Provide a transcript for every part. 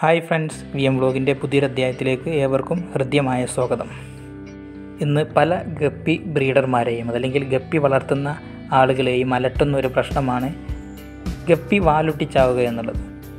hi friends V M വ്ലോഗിൻ്റെ പുതിയൊരു അധ്യായത്തിലേക്ക് ഏവർക്കും ഹൃദ്യമായ സ്വാഗതം ഇന്ന് പല ഗപ്പി ബ്രീഡർമാരെയും അതല്ലെങ്കിൽ ഗപ്പി വളർത്തുന്ന ആളുകളെയും അലട്ടുന്ന ഒരു പ്രശ്നമാണ് ഗപ്പി വാലൊട്ടി ചാവുക എന്നുള്ളത്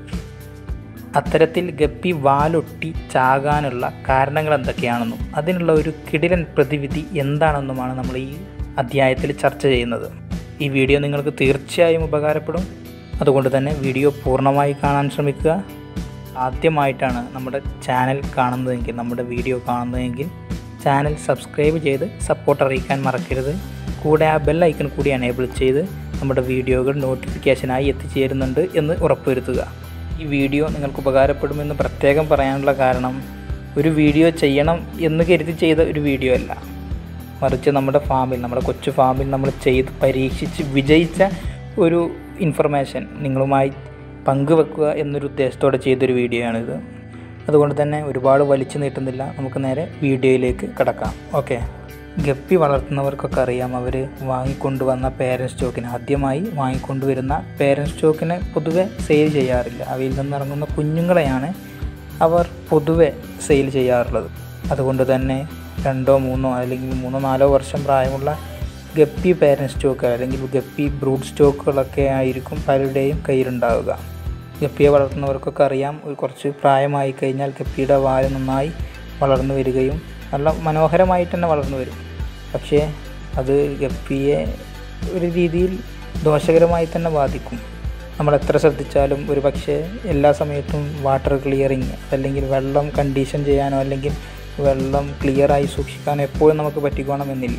അത്തരത്തിൽ ഗപ്പി വാലൊട്ടി ചാകാനുള്ള കാരണങ്ങൾ എന്തൊക്കെയാണെന്നും അതിനുള്ള ഒരു കിടിലൻ പ്രതിവിധി എന്താണെന്നുമാണ് നമ്മൾ ഈ അധ്യായത്തിൽ ചർച്ച ചെയ്യുന്നത് ഈ വീഡിയോ നിങ്ങൾക്ക് തീർച്ചയായും ഉപകാരപ്പെടും അതുകൊണ്ട് തന്നെ വീഡിയോ പൂർണ്ണമായി കാണാൻ ശ്രമിക്കുക ആദ്യമായിട്ടാണ് നമ്മുടെ ചാനൽ കാണുന്നതെങ്കിൽ നമ്മുടെ വീഡിയോ കാണുന്നതെങ്കിൽ ചാനൽ സബ്സ്ക്രൈബ് ചെയ്ത് സപ്പോർട്ട് അറിയിക്കാൻ മറക്കരുത് കൂടെ ആ ബെൽ ഐക്കൺ കൂടി എനേബിൾ ചെയ്ത് നമ്മുടെ വീഡിയോകൾ നോട്ടിഫിക്കേഷനായി എത്തിച്ചേരുന്നുണ്ട് എന്ന് ഉറപ്പുവരുത്തുക ഈ വീഡിയോ നിങ്ങൾക്ക് ഉപകാരപ്പെടുമെന്ന് പ്രത്യേകം പറയാനുള്ള കാരണം ഒരു വീഡിയോ ചെയ്യണം എന്ന് കരുതി ചെയ്ത ഒരു വീഡിയോ അല്ല മറിച്ച് നമ്മുടെ ഫാമിൽ നമ്മുടെ കൊച്ചു ഫാമിൽ നമ്മൾ ചെയ്ത് പരീക്ഷിച്ച് വിജയിച്ച ഒരു ഇൻഫർമേഷൻ നിങ്ങളുമായി പങ്കുവെക്കുക എന്നൊരു ഉദ്ദേശത്തോടെ ചെയ്തൊരു വീഡിയോ ആണിത് അതുകൊണ്ട് തന്നെ ഒരുപാട് വലിച്ചു നീട്ടുന്നില്ല നമുക്ക് നേരെ വീഡിയോയിലേക്ക് കിടക്കാം ഓക്കെ ഗപ്പി വളർത്തുന്നവർക്കൊക്കെ അറിയാം അവർ വാങ്ങിക്കൊണ്ടുവന്ന പേരൻറ് സ്റ്റോക്കിന് ആദ്യമായി വാങ്ങിക്കൊണ്ടുവരുന്ന പേരൻറ് സ്റ്റോക്കിനെ പൊതുവെ സെയിൽ ചെയ്യാറില്ല അവയിൽ നിന്നിറങ്ങുന്ന കുഞ്ഞുങ്ങളെയാണ് അവർ പൊതുവെ സെയിൽ ചെയ്യാറുള്ളത് അതുകൊണ്ട് തന്നെ രണ്ടോ മൂന്നോ അല്ലെങ്കിൽ മൂന്നോ നാലോ വർഷം പ്രായമുള്ള ഗപ്പി പേരൻറ് സ്റ്റോക്ക് അല്ലെങ്കിൽ ഗപ്പി ബ്രൂഡ് സ്റ്റോക്കുകളൊക്കെ ആയിരിക്കും പലരുടെയും കയ്യിലുണ്ടാവുക ഗപ്പിയെ വളർത്തുന്നവർക്കൊക്കെ അറിയാം ഒരു കുറച്ച് പ്രായമായി കഴിഞ്ഞാൽ ഗപ്പിയുടെ വാല് നന്നായി വളർന്നു വരികയും നല്ല മനോഹരമായിട്ട് തന്നെ വളർന്നു വരും പക്ഷേ അത് ഗപ്പിയെ ഒരു രീതിയിൽ ദോഷകരമായി തന്നെ ബാധിക്കും നമ്മൾ എത്ര ശ്രദ്ധിച്ചാലും ഒരു പക്ഷേ എല്ലാ സമയത്തും വാട്ടർ ക്ലിയറിങ് അല്ലെങ്കിൽ വെള്ളം കണ്ടീഷൻ ചെയ്യാനോ അല്ലെങ്കിൽ വെള്ളം ക്ലിയറായി സൂക്ഷിക്കാനോ എപ്പോഴും നമുക്ക് പറ്റിക്കോണമെന്നില്ല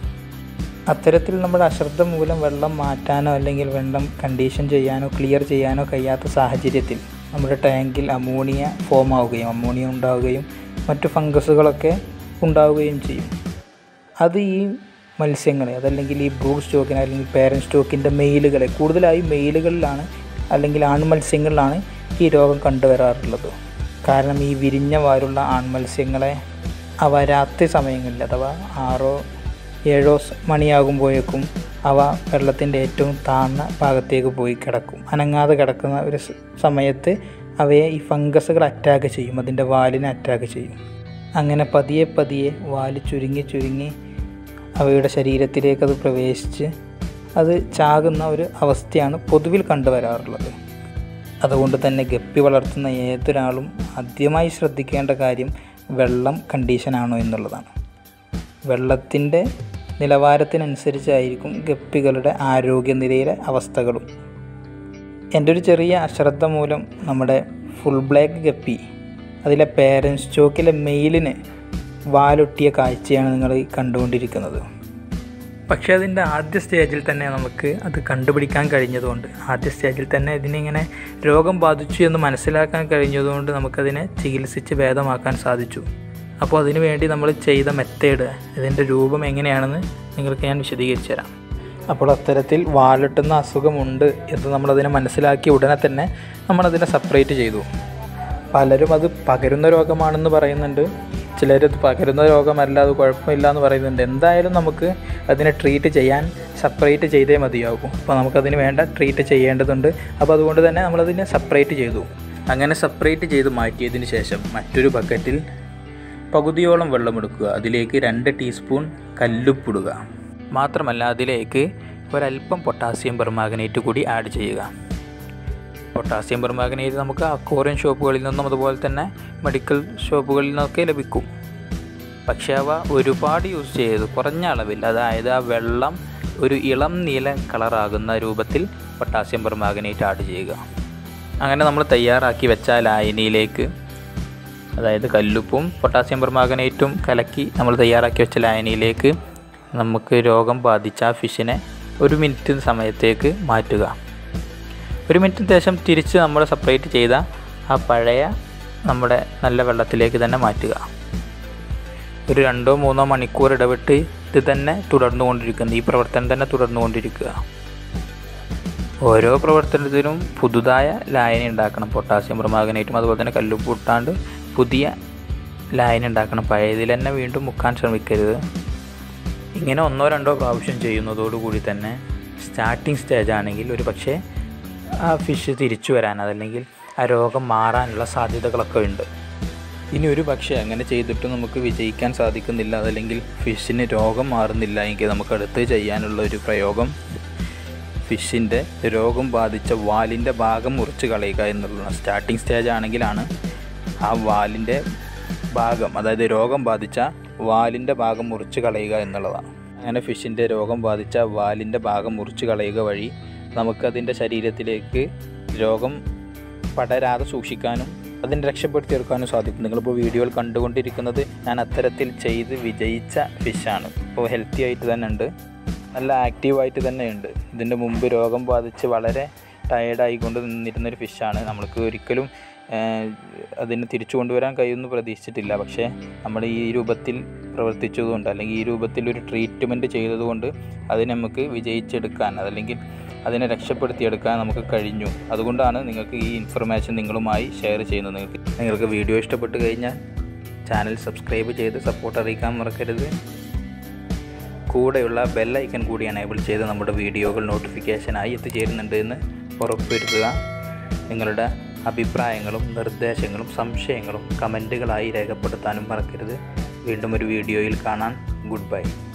അത്തരത്തിൽ നമ്മുടെ അശ്രദ്ധ മൂലം വെള്ളം മാറ്റാനോ അല്ലെങ്കിൽ വെള്ളം കണ്ടീഷൻ ചെയ്യാനോ ക്ലിയർ ചെയ്യാനോ കഴിയാത്ത സാഹചര്യത്തിൽ നമ്മുടെ ടാങ്കിൽ അമോണിയ ഫോം ആവുകയും അമോണിയ ഉണ്ടാവുകയും മറ്റു ഫംഗസുകളൊക്കെ ഉണ്ടാവുകയും ചെയ്യും അത് ഈ മത്സ്യങ്ങളെ അതല്ലെങ്കിൽ ഈ ബ്രൂഡ് സ്റ്റോക്കിനെ അല്ലെങ്കിൽ പേരൻറ് സ്റ്റോക്കിൻ്റെ മെയിലുകളെ കൂടുതലായും മെയിലുകളിലാണ് അല്ലെങ്കിൽ ആൺമത്സ്യങ്ങളിലാണ് ഈ രോഗം കണ്ടുവരാറുള്ളത് കാരണം ഈ വിരിഞ്ഞ വാലുള്ള ആൺമത്സ്യങ്ങളെ അവ രാത്രി സമയങ്ങളിൽ അഥവാ ആറോ ഏഴോ മണിയാകുമ്പോഴേക്കും അവ വെള്ളത്തിൻ്റെ ഏറ്റവും താഴ്ന്ന ഭാഗത്തേക്ക് പോയി കിടക്കും അനങ്ങാതെ കിടക്കുന്ന ഒരു സമയത്ത് അവയെ ഈ ഫംഗസുകൾ അറ്റാക്ക് ചെയ്യും അതിൻ്റെ വാലിനെ അറ്റാക്ക് ചെയ്യും അങ്ങനെ പതിയെ പതിയെ വാല് ചുരുങ്ങി ചുരുങ്ങി അവയുടെ ശരീരത്തിലേക്ക് അത് പ്രവേശിച്ച് അത് ചാകുന്ന ഒരു അവസ്ഥയാണ് പൊതുവിൽ കണ്ടുവരാറുള്ളത് അതുകൊണ്ട് തന്നെ ഗപ്പി വളർത്തുന്ന ഏതൊരാളും ആദ്യമായി ശ്രദ്ധിക്കേണ്ട കാര്യം വെള്ളം കണ്ടീഷനാണോ എന്നുള്ളതാണ് വെള്ളത്തിൻ്റെ നിലവാരത്തിനനുസരിച്ചായിരിക്കും ഗപ്പികളുടെ ആരോഗ്യനിലയിലെ അവസ്ഥകളും എൻ്റെ ഒരു ചെറിയ അശ്രദ്ധ മൂലം നമ്മുടെ ഫുൾ ബ്ലാക്ക് ഗപ്പി അതിലെ പേരൻസ് സ്റ്റോക്കിലെ മെയിലിന് വാലൊട്ടിയ കാഴ്ചയാണ് നിങ്ങൾ കണ്ടുകൊണ്ടിരിക്കുന്നത് പക്ഷേ അതിൻ്റെ ആദ്യ സ്റ്റേജിൽ തന്നെ നമുക്ക് അത് കണ്ടുപിടിക്കാൻ കഴിഞ്ഞതുകൊണ്ട് ആദ്യ സ്റ്റേജിൽ തന്നെ ഇതിനിങ്ങനെ രോഗം ബാധിച്ചു എന്ന് മനസ്സിലാക്കാൻ കഴിഞ്ഞതുകൊണ്ട് നമുക്കതിനെ ചികിത്സിച്ച് ഭേദമാക്കാൻ സാധിച്ചു അപ്പോൾ അതിനു വേണ്ടി നമ്മൾ ചെയ്ത മെത്തേഡ് ഇതിൻ്റെ രൂപം എങ്ങനെയാണെന്ന് നിങ്ങൾക്ക് ഞാൻ വിശദീകരിച്ചു തരാം അപ്പോൾ അത്തരത്തിൽ വാലട്ടുന്ന അസുഖമുണ്ട് എന്ന് നമ്മളതിനെ മനസ്സിലാക്കി ഉടനെ തന്നെ നമ്മളതിനെ സെപ്പറേറ്റ് ചെയ്തു പലരും അത് പകരുന്ന രോഗമാണെന്ന് പറയുന്നുണ്ട് ചിലരത് പകരുന്ന രോഗമല്ല അത് കുഴപ്പമില്ല എന്ന് പറയുന്നുണ്ട് എന്തായാലും നമുക്ക് അതിനെ ട്രീറ്റ് ചെയ്യാൻ സെപ്പറേറ്റ് ചെയ്തേ മതിയാകും അപ്പോൾ നമുക്കതിന് വേണ്ട ട്രീറ്റ് ചെയ്യേണ്ടതുണ്ട് അപ്പോൾ അതുകൊണ്ട് തന്നെ നമ്മളതിനെ സെപ്പറേറ്റ് ചെയ്തു അങ്ങനെ സെപ്പറേറ്റ് ചെയ്ത് മാറ്റിയതിന് ശേഷം മറ്റൊരു ബക്കറ്റിൽ പകുതിയോളം വെള്ളമെടുക്കുക അതിലേക്ക് രണ്ട് ടീസ്പൂൺ കല്ലുപ്പിടുക മാത്രമല്ല അതിലേക്ക് ഒരല്പം പൊട്ടാസ്യം പെർമാഗ്നേറ്റ് കൂടി ആഡ് ചെയ്യുക പൊട്ടാസ്യം പെർമാഗ്നേറ്റ് നമുക്ക് അക്വോറിയം ഷോപ്പുകളിൽ നിന്നും അതുപോലെ തന്നെ മെഡിക്കൽ ഷോപ്പുകളിൽ നിന്നൊക്കെ ലഭിക്കും പക്ഷേ അവ ഒരുപാട് യൂസ് ചെയ്ത് കുറഞ്ഞ അളവിൽ അതായത് ആ വെള്ളം ഒരു ഇളം നീല കളറാകുന്ന രൂപത്തിൽ പൊട്ടാസ്യം പെർമാഗ്നേറ്റ് ആഡ് ചെയ്യുക അങ്ങനെ നമ്മൾ തയ്യാറാക്കി വെച്ച ലായനിയിലേക്ക് അതായത് കല്ലുപ്പും പൊട്ടാസ്യം പെർമാഗ്നേറ്റും കലക്കി നമ്മൾ തയ്യാറാക്കി വെച്ച ലായനിയിലേക്ക് നമുക്ക് രോഗം ബാധിച്ച ആ ഫിഷിനെ ഒരു മിനിറ്റ് സമയത്തേക്ക് മാറ്റുക ഒരു മിനിറ്റിന് ശേഷം തിരിച്ച് നമ്മൾ സെപ്പറേറ്റ് ചെയ്ത ആ പഴയ നമ്മുടെ നല്ല വെള്ളത്തിലേക്ക് തന്നെ മാറ്റുക ഒരു രണ്ടോ മൂന്നോ മണിക്കൂർ ഇടവിട്ട് ഇത് തന്നെ തുടർന്നുകൊണ്ടിരിക്കുന്നത് ഈ പ്രവർത്തനം തന്നെ തുടർന്നുകൊണ്ടിരിക്കുക ഓരോ പ്രവർത്തനത്തിനും പുതുതായ ലായനി ഉണ്ടാക്കണം പൊട്ടാസ്യം പെർമാഗ്നേറ്റും അതുപോലെ തന്നെ കല്ലുപ്പ് ഇട്ടാണ്ട് പുതിയ ലായനി ഉണ്ടാക്കണം പഴയതിൽ തന്നെ വീണ്ടും മുക്കാൻ ശ്രമിക്കരുത് ഇങ്ങനെ ഒന്നോ രണ്ടോ പ്രാവശ്യം ചെയ്യുന്നതോടുകൂടി തന്നെ സ്റ്റാർട്ടിങ് സ്റ്റേജ് ആണെങ്കിൽ ഒരു പക്ഷേ ആ ഫിഷ് തിരിച്ചു വരാൻ അതല്ലെങ്കിൽ ആ രോഗം മാറാനുള്ള സാധ്യതകളൊക്കെ ഉണ്ട് ഇനി ഒരു പക്ഷേ അങ്ങനെ ചെയ്തിട്ട് നമുക്ക് വിജയിക്കാൻ സാധിക്കുന്നില്ല അതല്ലെങ്കിൽ ഫിഷിന് രോഗം മാറുന്നില്ല എങ്കിൽ നമുക്ക് അടുത്ത് ചെയ്യാനുള്ള ഒരു പ്രയോഗം ഫിഷിൻ്റെ രോഗം ബാധിച്ച വാലിൻ്റെ ഭാഗം മുറിച്ച് കളയുക എന്നുള്ളതാണ് സ്റ്റാർട്ടിങ് സ്റ്റേജ് ആണെങ്കിലാണ് ആ വാലിൻ്റെ ഭാഗം അതായത് രോഗം ബാധിച്ച വാലിൻ്റെ ഭാഗം മുറിച്ച് കളയുക എന്നുള്ളതാണ് അങ്ങനെ ഫിഷിൻ്റെ രോഗം ബാധിച്ച വാലിൻ്റെ ഭാഗം മുറിച്ച് കളയുക വഴി നമുക്കതിൻ്റെ ശരീരത്തിലേക്ക് രോഗം പടരാതെ സൂക്ഷിക്കാനും അതിനെ രക്ഷപ്പെടുത്തിയെടുക്കാനും സാധിക്കും നിങ്ങളിപ്പോൾ വീഡിയോയിൽ കണ്ടുകൊണ്ടിരിക്കുന്നത് ഞാൻ അത്തരത്തിൽ ചെയ്ത് വിജയിച്ച ഫിഷാണ് ഇപ്പോൾ ഹെൽത്തി ആയിട്ട് തന്നെ ഉണ്ട് നല്ല ആക്റ്റീവായിട്ട് തന്നെ ഉണ്ട് ഇതിൻ്റെ മുമ്പ് രോഗം ബാധിച്ച് വളരെ ടയേർഡായിക്കൊണ്ട് നിന്നിരുന്നൊരു ഫിഷാണ് നമ്മൾക്ക് ഒരിക്കലും ഏഹ്, അതിനെ തിരിച്ചു കൊണ്ടുവരാൻ കഴിയുമെന്ന് പ്രതീക്ഷിച്ചിട്ടില്ല പക്ഷേ നമ്മൾ ഈ രൂപത്തിൽ പ്രവർത്തിച്ചതുകൊണ്ട് അല്ലെങ്കിൽ ഈ രൂപത്തിൽ ഒരു ട്രീറ്റ്മെൻറ്റ് ചെയ്തതുകൊണ്ട് അതിനെ നമുക്ക് വിജയിച്ചെടുക്കാൻ അതല്ലെങ്കിൽ അതിനെ രക്ഷപ്പെടുത്തിയെടുക്കാൻ നമുക്ക് കഴിഞ്ഞു അതുകൊണ്ടാണ് നിങ്ങൾക്ക് ഈ ഇൻഫർമേഷൻ നിങ്ങളുമായി ഷെയർ ചെയ്യുന്നത് നിങ്ങൾക്ക് നിങ്ങൾക്ക് വീഡിയോ ഇഷ്ടപ്പെട്ട് കഴിഞ്ഞാൽ ചാനൽ സബ്സ്ക്രൈബ് ചെയ്ത് സപ്പോർട്ട് അറിയിക്കാൻ മറക്കരുത് കൂടെയുള്ള ബെൽ ഐക്കൺ കൂടി എനേബിൾ ചെയ്ത് നമ്മുടെ വീഡിയോകൾ നോട്ടിഫിക്കേഷനായി എത്തിച്ചേരുന്നുണ്ട് എന്ന് ഉറപ്പുവരുത്തുക നിങ്ങളുടെ അഭിപ്രായങ്ങളും നിർദ്ദേശങ്ങളും സംശയങ്ങളും കമൻറ്റുകളായി രേഖപ്പെടുത്താനും മറക്കരുത് വീണ്ടും ഒരു വീഡിയോയിൽ കാണാൻ ഗുഡ് ബൈ